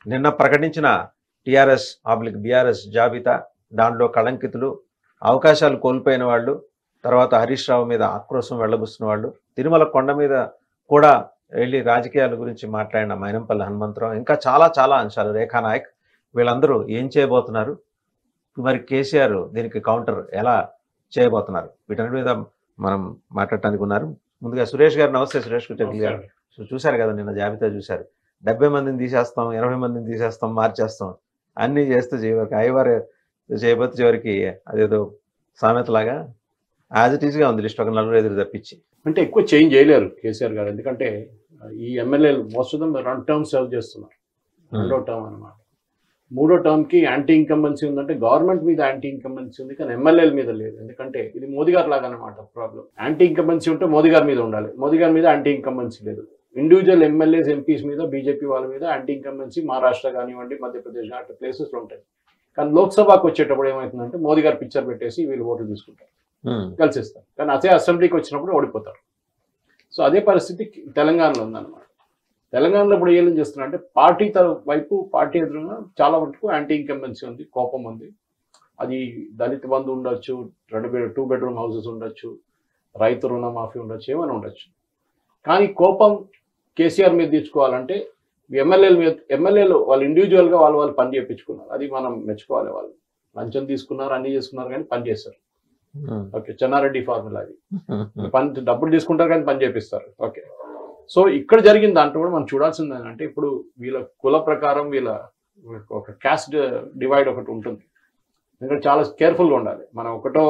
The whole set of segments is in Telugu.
నిన్న ప్రకటించిన టిఆర్ఎస్ పబ్లిక్ బీఆర్ఎస్ జాబితా దాంట్లో కళంకితులు అవకాశాలు కోల్పోయిన వాళ్ళు తర్వాత హరీష్ రావు మీద ఆక్రోశం వెళ్ళబుస్తున్న వాళ్ళు తిరుమల కొండ మీద కూడా వెళ్ళి రాజకీయాల గురించి మాట్లాడిన మైనంపల్లి హనుమంతరావు ఇంకా చాలా చాలా అంశాలు రేఖా నాయక్ వీళ్ళందరూ ఏం చేయబోతున్నారు మరి కేసీఆర్ దీనికి కౌంటర్ ఎలా చేయబోతున్నారు వీటన్నిటి మీద మనం మాట్లాడటానికి ఉన్నారు ముందుగా సురేష్ గారు నమస్తే సురేష్ కుచర్లి గారు సో చూశారు కదా నిన్న జాబితా చూశారు డెబ్బై మందిని తీసేస్తాం ఇరవై మందిని తీసేస్తాం మార్చేస్తాం అన్నీ చేస్తూ చివరికి ఐవారు చేయబోతే చివరికి అదేదో సామెతలాగా యాజ్ ఇట్ ఈస్గా ఉంది లిస్ట్ ఒక నలుగురు ఎదురు తప్పించి అంటే ఎక్కువ చేంజ్ చేయలేరు కేసీఆర్ గారు ఎందుకంటే ఈ ఎమ్మెల్యేలు మోస్ట్ ఆఫ్ దమ్ రెండు టర్మ్ సర్వ్ చేస్తున్నారు రెండో టర్మ్ అన్నమాట మూడో టర్మ్ కి యాంటీ ఇన్కంబెన్సీ ఉందంటే గవర్నమెంట్ మీద యాంటీ ఇన్కంబెన్సీ ఉంది కానీ ఎమ్మెల్యేల మీద లేదు ఎందుకంటే ఇది మోదీ గారు లాగా అనమాట ప్రాబ్లం యాంటీ ఇన్కంబెన్సీ ఉంటే మోదీ గారి మీద ఉండాలి మోదీ గారి మీద యాంటీ ఇన్కంబెన్సీ లేదు ఇండివిజువల్ ఎమ్మెల్యేస్ ఎంపీస్ మీద బీజేపీ వాళ్ళ మీద యాంటీ ఇన్కంబెన్సీ మహారాష్ట్ర కానివ్వండి మధ్యప్రదేశ్ అట్లా ప్లేసెస్లో ఉంటాయి కానీ లోక్సభకు వచ్చేటప్పుడు ఏమవుతుందంటే మోదీ గారు పిక్చర్ పెట్టేసి వీళ్ళు ఓట్లు తీసుకుంటారు ఉమ్, కలిసిస్తారు కానీ అదే అసెంబ్లీకి వచ్చినప్పుడు ఓడిపోతారు సో అదే పరిస్థితి తెలంగాణలో ఉందన్నమాట తెలంగాణలో ఇప్పుడు ఏం చేస్తున్నారు అంటే పార్టీ తర- వైపు పార్టీ ఎదురుగా చాలా మటుకు యాంటీ ఇన్కంబెన్సీ ఉంది కోపం ఉంది అది దళిత బంధు ఉండొచ్చు రెండు బెడ్ టూ బెడ్రూమ్ హౌసెస్ ఉండొచ్చు రైతు రుణమాఫీ ఉండొచ్చు ఏమైనా ఉండొచ్చు కానీ కోపం కేసీఆర్ మీద తీర్చుకోవాలంటే ఎమ్మెల్యేల మీద ఎమ్మెల్యేలు వాళ్ళు ఇండివిజువల్గా వాళ్ళు వాళ్ళు పని చేయించుకున్నారు అది మనం మెచ్చుకోవాలి వాళ్ళు లంచం తీసుకున్నారు అన్ని చేసుకున్నారు కానీ పని చేస్తారు ఉమ్, ఓకే చెన్నారెడ్డి ఫార్ములా అది ఉమ్, ఉమ్, పని డబ్బులు తీసుకుంటారు కానీ పని చేపిస్తారు ఓకే సో ఇక్కడ జరిగిన దాంట్లో కూడా మనం చూడాల్సింది ఏంటంటే ఇప్పుడు వీళ్ళ కుల ప్రకారం వీళ్ళ ఒక క్యాస్ట్ డివైడ్ ఒకటి ఉంటుంది ఎందుకంటే చాలా కేర్ఫుల్గా ఉండాలి మనం ఒకటో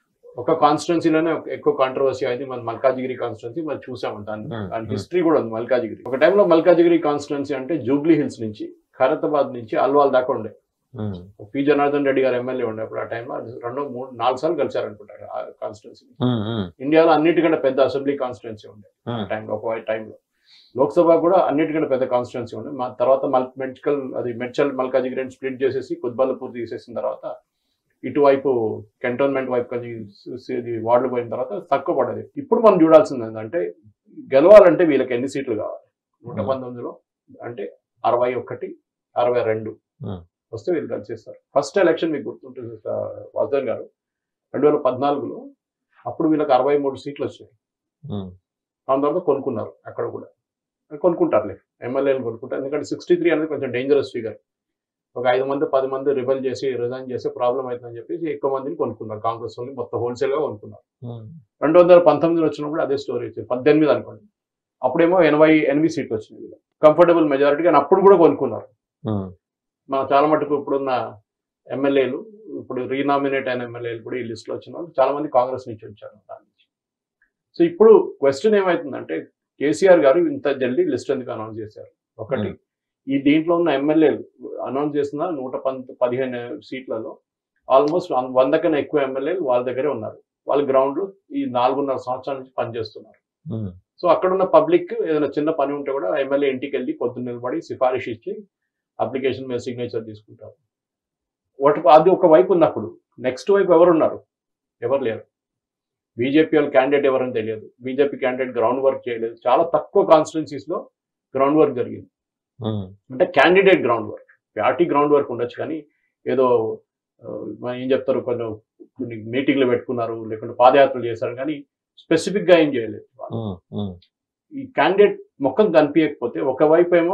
ఒక కాన్స్టిట్యున్సీలోనే ఎక్కువ కాంట్రవర్సీ అయితే మన మల్కాజిగిరి కాన్స్టిట్యున్సీ మనం చూసాము దాని Hmm, దాని hmm. హిస్టరీ కూడా ఉంది మల్కాజిగిరి ఒక టైంలో మల్కాజిగిరి కాన్స్టిట్యున్సీ అంటే జూబ్లీ హిల్స్ నుంచి ఖైరతాబాద్ నుంచి అల్వాల్ దాకా ఉండే ఉమ్, పి జనార్దన్ రెడ్డి గారు ఎమ్మెల్యే ఉండే అప్పుడు ఆ టైంలో అది రెండు మూడు నాలుగు సార్లు కలిశారనుకుంటారు ఆ కాన్స్టిట్యున్సీ ఉమ్, ఉమ్, ఇండియాలో అన్నిటికంటే పెద్ద అసెంబ్లీ కాన్స్టిట్యున్సీ ఉండే ఉమ్, టైంలో ఒక టైంలో లోక్సభ కూడా అన్నిటికంటే పెద్ద కాన్స్టిట్యున్సీ ఉండే మా తర్వాత మల్ మెడ్కల్ అది మెడ్చల్ మల్కాజిగిరి స్ప్లిట్ చేసేసి కుద్బల్లపూర్ తీసేసిన తర్వాత ఇటువైపు కంటోన్మెంట్ వైపు కొంచెం సి- ఇది వార్డులు పోయిన తర్వాత తక్కువ పడేది ఇప్పుడు మనం చూడాల్సింది ఏంటంటే గెలవాలంటే వీళ్ళకి ఎన్ని సీట్లు కావాలి నూట Hmm. పంతొమ్మిదిలో అంటే అరవై ఒకటి అరవై రెండు Hmm. వస్తే వీళ్ళు కలిసేస్తారు ఫస్ట్ ఎలక్షన్ మీకు గుర్తుంటుంది వాసుదేవన్ గారు రెండు వేల పద్నాలుగులో అప్పుడు వీళ్ళకి అరవై మూడు సీట్లు వచ్చాయి ఉమ్, దాని తర్వాత కొనుక్కున్నారు అక్కడ కూడా కొనుక్కుంటారులే ఎమ్మెల్యేలు కొనుక్కుంటారు ఎందుకంటే సిక్స్టీ త్రీ అనేది కొంచెం డేంజరస్ ఫిగర్ ఒక ఐదు మంది పది మంది రిబల్ చేసి రిజైన్ చేస్తే ప్రాబ్లం అవుతుందని చెప్పేసి ఎక్కువ మందిని కొనుక్కున్నారు కాంగ్రెస్ వాళ్ళు మొత్తం హోల్సేల్గా కొనుక్కున్నారు ఉమ్, రెండు వందల పంతొమ్మిది వచ్చినప్పుడు అదే స్టోరీ వచ్చింది పద్దెనిమిది అనుకోండి అప్పుడేమో ఎనభై ఎనిమిది సీట్లు వచ్చినాయి వీళ్ళు కంఫర్టబుల్ మెజారిటీ కానీ అప్పుడు కూడా కొనుక్కున్నారు ఉమ్, మన చాలా మటుకు ఇప్పుడున్న ఎమ్మెల్యేలు ఇప్పుడు రీనామినేట్ అయిన ఎమ్మెల్యేలు కూడా ఈ లిస్ట్లో వచ్చిన వాళ్ళు చాలా మంది కాంగ్రెస్ నుంచి వచ్చారు దాని నుంచి సో ఇప్పుడు క్వశ్చన్ ఏమవుతుందంటే కేసీఆర్ గారు ఇంత జల్దీ లిస్ట్ ఎందుకు అనౌన్స్ చేశారు ఒకటి Hmm. ఈ దీంట్లో ఉన్న ఎమ్మెల్యేలు అనౌన్స్ చేసిన నూట పంత పదిహేను సీట్లలో ఆల్మోస్ట్ వంద కన్నా ఎక్కువ ఎమ్మెల్యేలు వాళ్ళ దగ్గరే ఉన్నారు వాళ్ళ గ్రౌండ్ ఈ నాలుగున్నర సంవత్సరాల నుంచి పనిచేస్తున్నారు ఉమ్, సో అక్కడ ఉన్న పబ్లిక్ ఏదైనా చిన్న పని ఉంటే కూడా ఎమ్మెల్యే ఇంటికి వెళ్ళి పొద్దున్న నిలబడి సిఫారిష్ ఇచ్చి అప్లికేషన్ మీద సిగ్నేచర్ తీసుకుంటారు ఒకటి అది ఒక వైపు ఉన్నప్పుడు నెక్స్ట్ వైపు ఎవరు ఉన్నారు ఎవరు లేరు బీజేపీ వాళ్ళ క్యాండిడేట్ ఎవరని తెలియదు బీజేపీ క్యాండిడేట్ గ్రౌండ్ వర్క్ చేయలేదు చాలా తక్కువ కాన్స్టిట్యున్సీస్ లో గ్రౌండ్ వర్క్ జరిగింది ఉమ్, అంటే candidate ground work party ground work ఉండొచ్చు కానీ ఏదో ఆ, మన ఏం చెప్తారు కొన్ని కొన్ని మీటింగ్లు పెట్టుకున్నారు లేకుంటే పాదయాత్రలు చేశారు కానీ స్పెసిఫిక్ గా ఏం చేయలేదు వాళ్ళు. ఉమ్, ఉమ్, ఈ క్యాండిడేట్ మొక్కం కనిపించకపోతే ఒకవైపు ఏమో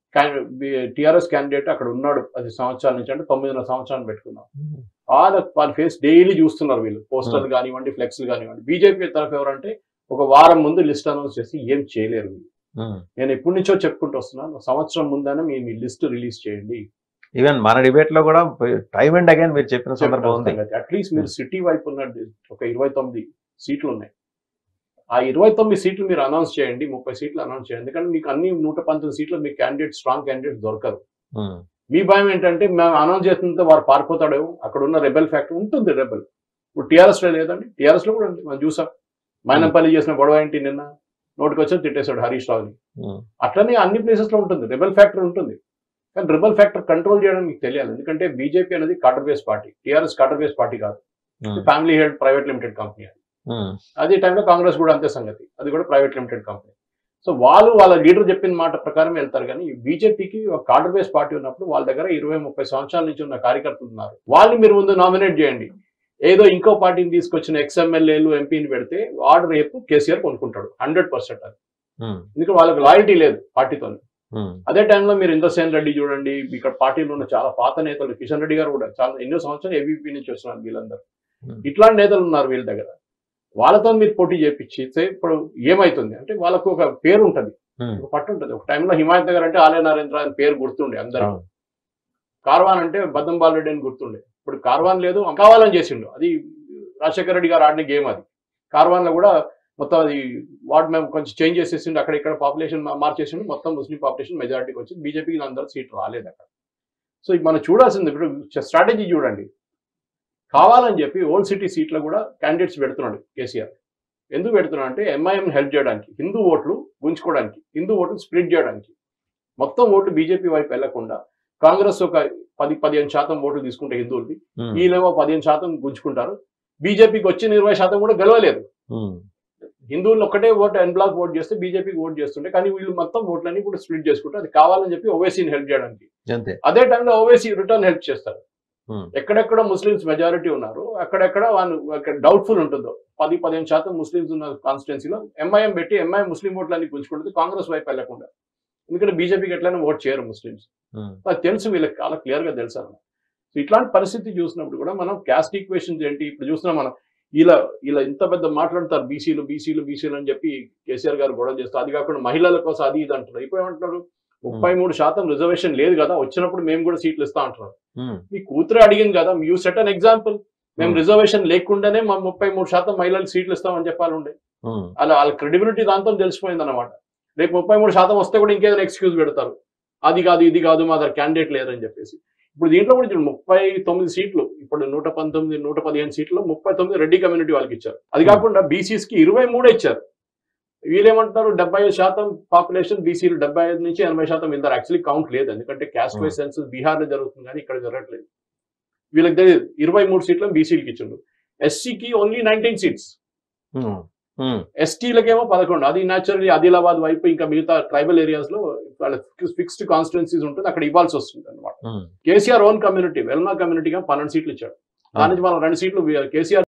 టిఆర్ఎస్ క్యాండిడేట్ అక్కడ ఉన్నాడు పది సంవత్సరాల నుంచి అంటే తొమ్మిదిన్నర సంవత్సరాలు పెట్టుకున్నాం ఉమ్, వాళ్ళ వాళ్ళ ఫేస్ డైలీ చూస్తున్నారు వీళ్ళు పోస్టర్లు కానివ్వండి ఫ్లెక్స్లు కానివ్వండి బీజేపీ తరఫు ఎవరంటే ఒక వారం ముందు లిస్ట్ అనౌన్స్ చేసి ఏం చేయలేరు వీళ్ళు ఉమ్. నేను ఎప్పటి నుంచో చెప్పుకుంటూ వస్తున్నాను సంవత్సరం ముందనే మీ మీ లిస్ట్ రిలీజ్ చేయండి ఈవెన్ మన డిబేట్ లో కూడా టైం అండ్ అగైన్ మీరు చెప్పిన సందర్భం ఉంది అట్లీస్ట్ మీరు సిటీ వైపు ఉన్న ఒక ఇరవై తొమ్మిది సీట్లు ఉన్నాయి ఆ ఇరవై తొమ్మిది సీట్లు మీరు అనౌన్స్ చేయండి ముప్పై సీట్లు అనౌన్స్ చేయండి ఎందుకంటే మీకు అన్ని నూట పంతొమ్మిది సీట్లు మీ క్యాండిడేట్ స్ట్రాంగ్ క్యాండిడేట్ దొరకరు ఉమ్, మీ భయం ఏంటంటే మేము అనౌన్స్ చేస్తుంటే వారు పారిపోతాడేమో అక్కడ ఉన్న రెబెల్ ఫ్యాక్టర్ ఉంటుంది రెబెల్ ఇప్పుడు టీఆర్ఎస్ లో లేదండి టీఆర్ఎస్ లో కూడా ఉంది మనం చూసాం మైనంపల్లి చేసిన గొడవ ఏంటి నిన్న నోటికి వచ్చి తిట్టేశాడు హరీష్ రావుని ఉమ్, అట్లనే అన్ని ప్లేసెస్ లో ఉంటుంది రెబెల్ ఫ్యాక్టర్ ఉంటుంది కానీ రెబల్ ఫ్యాక్టర్ కంట్రోల్ చేయడం మీకు తెలియాలి ఎందుకంటే బీజేపీ అనేది cadre base party TRS cadre base party కాదు ఉమ్, family head private limited company అది ఉమ్, అదే టైంలో కాంగ్రెస్ కూడా అంతే సంగతి అది కూడా ప్రైవేట్ లిమిటెడ్ కంపెనీ సో వాళ్ళు వాళ్ళ లీడర్ చెప్పిన మాట ప్రకారం వెళ్తారు కానీ బీజేపీకి ఒక కార్డర్ బేస్ పార్టీ ఉన్నప్పుడు వాళ్ళ దగ్గర ఇరవై ముప్పై సంవత్సరాల నుంచి ఉన్న కార్యకర్తలు ఉన్నారు వాళ్ళని మీరు ముందు నామినేట్ చేయండి ఏదో ఇంకో పార్టీని తీసుకొచ్చిన ఎక్స్ఎమ్మెల్యేలు ఎంపీని పెడితే వాడు రేపు కేసీఆర్ కొనుక్కుంటాడు హండ్రెడ్ పర్సెంట్ అది ఉమ్, ఎందుకంటే వాళ్ళకి లాయల్టీ లేదు పార్టీతో ఉమ్, అదే టైంలో మీరు ఇంద్రసేన్ రెడ్డి చూడండి ఇక్కడ పార్టీలో ఉన్న చాలా పాత నేతలు కిషన్ రెడ్డి గారు కూడా చాలా ఎన్నో సంవత్సరాలు ఏబీపీ నుంచి వస్తున్నారు వీళ్ళందరూ ఉమ్, ఇట్లాంటి నేతలు ఉన్నారు వీళ్ళ దగ్గర వాళ్ళతో మీరు పోటీ చేపించితే ఇప్పుడు ఏమైతుంది అంటే వాళ్ళకు ఒక పేరు ఉంటది ఉమ్, ఒక పట్టు ఉంటది ఒక టైంలో హిమాయత్ నగర్ అంటే ఆలయ నరేంద్ర అని పేరు గుర్తుండే అందరూ అవును. కార్వాన్ అంటే బద్దం బాలరెడ్డి అని గుర్తుండే ఇప్పుడు కార్వాన్ లేదు కావాలని చేసిండు అది రాజశేఖర రెడ్డి గారు ఆడిన గేమ్ అది కార్వాన్ లో కూడా మొత్తం అది వార్డ్ మేము కొంచెం చేంజ్ చేసేసిండు అక్కడ ఇక్కడ పాపులేషన్ మార్చేసిండు మొత్తం ముస్లిం పాపులేషన్ మెజారిటీకి వచ్చి బీజేపీకి అందరూ సీట్ రాలేదు అక్కడ సో ఇది మనం చూడాల్సింది ఇప్పుడు స్ట్రాటజీ చూడండి కావాలని చెప్పి ఓల్డ్ సిటీ సీట్లో కూడా క్యాండిడేట్స్ పెడుతున్నాడు కేసీఆర్ ఎందుకు పెడుతున్నాడు అంటే ఎంఐఎం హెల్ప్ చేయడానికి హిందూ ఓట్లు గుంజుకోవడానికి హిందూ ఓట్లు స్ప్లిట్ చేయడానికి మొత్తం ఓట్లు బీజేపీ వైపు వెళ్లకుండా కాంగ్రెస్ ఒక పది పదిహేను శాతం ఓట్లు తీసుకుంటే హిందువులకి ఉమ్, వీళ్ళేమో పదిహేను శాతం గుంజుకుంటారు బీజేపీకి వచ్చిన ఇరవై శాతం కూడా గెలవలేదు ఉమ్, హిందువులు ఒకటే ఓట్ ఎన్ బ్లాక్ ఓట్ చేస్తే బీజేపీకి ఓట్ చేస్తుంటే కానీ వీళ్ళు మొత్తం ఓట్లన్నీ కూడా స్ప్లిట్ చేసుకుంటారు అది కావాలని చెప్పి ఓవైసీని హెల్ప్ చేయడానికి అంతే అదే టైంలో ఓవైసీ రిటర్న్ హెల్ప్ చేస్తారు ఉమ్, ఎక్కడెక్కడ ముస్లిమ్స్ మెజారిటీ ఉన్నారు అక్కడెక్కడ వాళ్ళు డౌట్ఫుల్ ఉంటుందో పది పదిహేను శాతం ముస్లిమ్స్ ఉన్న కాన్స్టిట్యున్సీలో ఎంఐఎం పెట్టి ఎంఐఎం ముస్లిం ఓట్లన్నీ గుంజుకుంటుంది కాంగ్రెస్ వైపు వెళ్లకుండా ఎందుకంటే బీజేపీకి ఎట్లయినా ఓట్ చేయరు ముస్లిమ్స్ ఉమ్, అది తెలుసు వీళ్ళకి చాలా క్లియర్ గా తెలుసు అన్నమాట సో ఇట్లాంటి పరిస్థితి చూసినప్పుడు కూడా మనం క్యాస్ట్ ఈక్వేషన్స్ ఏంటి ఇప్పుడు చూస్తున్నాం మనం ఇలా ఇలా ఇంత పెద్ద మాట్లాడతారు బీసీలు బీసీలు బీసీలు అని చెప్పి కేసీఆర్ గారు గొడవ చేస్తారు అది కాకుండా మహిళల కోసం అది ఇది అంటున్నారు ఇప్పుడు ఏమంటున్నారు ముప్పై మూడు శాతం రిజర్వేషన్ లేదు కదా వచ్చినప్పుడు మేము కూడా సీట్లు ఇస్తా అంటున్నారు ఉమ్, మీ కూతురే అడిగింది కదా యూ సెట్ అన్ ఎగ్జాంపుల్ మేము Hmm. రిజర్వేషన్ లేకుండానే మా ముప్పై మూడు శాతం మహిళలకు సీట్లు ఇస్తామని చెప్పాలి ఉండే ఉమ్, అలా వాళ్ళ క్రెడిబిలిటీ దాంతో తెలిసిపోయింది అనమాట రేపు ముప్పై మూడు శాతం వస్తే కూడా ఇంకేదైనా ఎక్స్క్యూజ్ పెడతారు అది కాదు ఇది కాదు మా దగ్గర క్యాండిడేట్ లేదని చెప్పేసి ఇప్పుడు దీంట్లో కూడా చూడండి, ముప్పై తొమ్మిది సీట్లు ఇప్పుడు నూట పంతొమ్మిది నూట పదిహేను సీట్లు ముప్పై తొమ్మిది రెడ్డి కమ్యూనిటీ వాళ్ళకి ఇచ్చారు అది కాకుండా బీసీస్ కి ఇరవై మూడే ఇచ్చారు వీళ్ళేమంటారు డెబ్బై ఐదు శాతం పాపులేషన్ బీసీలు డెబ్బై ఐదు నుంచి ఎనభై శాతం వెళ్తారు యాక్చువల్లీ కౌంట్ లేదు ఎందుకంటే క్యాస్ట్ వైజ్ సెన్సస్ బీహార్ లో జరుగుతుంది కానీ ఇక్కడ జరగట్లేదు వీళ్ళకి తెలియదు ఇరవై మూడు సీట్లను బీసీలకి ఇచ్చిండు ఎస్సీకి ఓన్లీ నైన్టీన్ సీట్స్ ఉమ్, ఉమ్, ఎస్టీలకేమో పదకొండు అది న్యాచురల్లీ ఆదిలాబాద్ వైపు ఇంకా మిగతా ట్రైబల్ ఏరియాస్ లో వాళ్ళ ఫిక్స్డ్ కాన్స్టిట్యున్సీస్ ఉంటుంది అక్కడ ఇవ్వాల్సి వస్తుంది అనమాట ఉమ్. కేసీఆర్ ఓన్ కమ్యూనిటీ వెల్మా కమ్యూనిటీగా పన్నెండు సీట్లు ఇచ్చాడు దాని నుంచి మనం రెండు సీట్లు కేసీఆర్